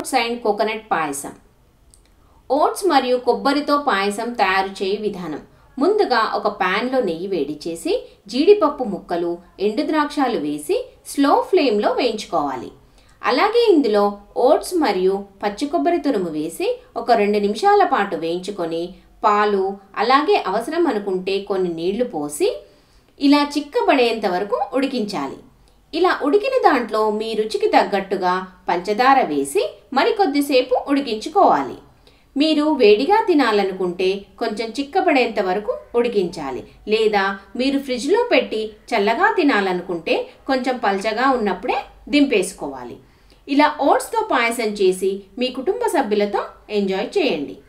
oats and coconut payasam oats మరియు కొబ్బరితో పాయసం తయారు చేయ విధానం ముందుగా ఒక ప్యాన్లో నెయ్యి వేడి చేసి జీడిపప్పు ముక్కలు ఎండు ద్రాక్షాలు వేసి స్లో ఫ్లేమ్లో వేయించుకోవాలి అలాగే ఇందులో ఓట్స్ మరియు పచ్చి కొబ్బరి తురుము వేసి ఒక రెండు నిమిషాల పాటు వేయించుకొని పాలు అలాగే అవసరం అనుకుంటే కొన్ని నీళ్లు పోసి ఇలా చిక్కబడేంత వరకు ఉడికించాలి ఇలా ఉడికిన దాంట్లో మీ రుచికి తగ్గట్టుగా పంచదార వేసి మరికొద్దిసేపు ఉడికించుకోవాలి మీరు వేడిగా తినాలనుకుంటే కొంచెం చిక్కబడేంత వరకు ఉడికించాలి లేదా మీరు ఫ్రిడ్జ్లో పెట్టి చల్లగా తినాలనుకుంటే కొంచెం పల్చగా ఉన్నప్పుడే దింపేసుకోవాలి ఇలా ఓట్స్తో పాయసం చేసి మీ కుటుంబ సభ్యులతో ఎంజాయ్ చేయండి